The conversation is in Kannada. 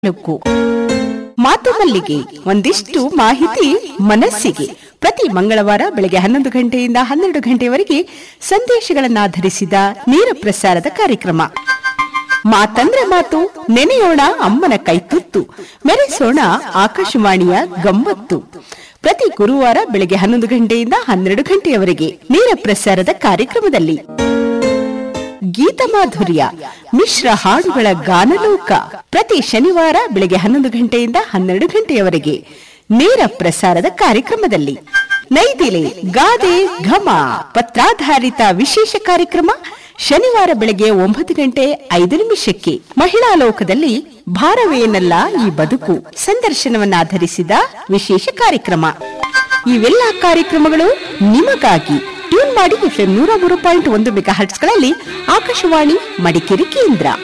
ಲುಕ್ಕು ಮಾತು ಮಲ್ಲಿಗೆ ಒಂದಿಷ್ಟು ಮಾಹಿತಿ ಮನಸ್ಸಿಗೆ ಪ್ರತಿ ಮಂಗಳವಾರ ಬೆಳಗ್ಗೆ ಹನ್ನೊಂದು ಗಂಟೆಯಿಂದ ಹನ್ನೆರಡು ಗಂಟೆಯವರೆಗೆ ಸಂದೇಶಗಳನ್ನಾಧರಿಸಿದ ನೇರ ಪ್ರಸಾರದ ಕಾರ್ಯಕ್ರಮ ಮಾತಂದ್ರೆ ಮಾತು ನೆನೆಯೋಣ ಅಮ್ಮನ ಕೈತುತ್ತು ಮೆರೆಸೋಣ ಆಕಾಶವಾಣಿಯ ಗಮ್ಮತ್ತು ಪ್ರತಿ ಗುರುವಾರ ಬೆಳಗ್ಗೆ ಹನ್ನೊಂದು ಗಂಟೆಯಿಂದ ಹನ್ನೆರಡು ಗಂಟೆಯವರೆಗೆ ನೇರ ಪ್ರಸಾರದ ಕಾರ್ಯಕ್ರಮದಲ್ಲಿ ಗೀತಮಾಧುರ್ಯ ಮಿಶ್ರ ಹಾಡುಗಳ ಗಾನಲೋಕ ಪ್ರತಿ ಶನಿವಾರ ಬೆಳಗ್ಗೆ ಹನ್ನೊಂದು ಗಂಟೆಯಿಂದ ಹನ್ನೆರಡು ಗಂಟೆಯವರೆಗೆ ನೇರ ಪ್ರಸಾರದ ಕಾರ್ಯಕ್ರಮದಲ್ಲಿ ನೈದಿಲೆ ಗಾದೆ ಘಮ ಪತ್ರಾಧಾರಿತ ವಿಶೇಷ ಕಾರ್ಯಕ್ರಮ ಶನಿವಾರ ಬೆಳಗ್ಗೆ ಒಂಬತ್ತು ಗಂಟೆ ಐದು ನಿಮಿಷಕ್ಕೆ ಮಹಿಳಾ ಲೋಕದಲ್ಲಿ ಭಾರವೇನಲ್ಲ ಈ ಬದುಕು ಸಂದರ್ಶನವನ್ನಾಧರಿಸಿದ ವಿಶೇಷ ಕಾರ್ಯಕ್ರಮ ಇವೆಲ್ಲ ಕಾರ್ಯಕ್ರಮಗಳು ನಿಮಗಾಗಿ ಟ್ಯೂನ್ ಮಾಡಿ ಎಫ್ಎಂ ನೂರ ಮೂರು ಪಾಯಿಂಟ್ ಒಂದು ಮೆಗಾ ಹರ್ಟ್ಸ್ಗಳಲ್ಲಿ ಆಕಾಶವಾಣಿ ಮಡಿಕೇರಿ ಕೇಂದ್ರ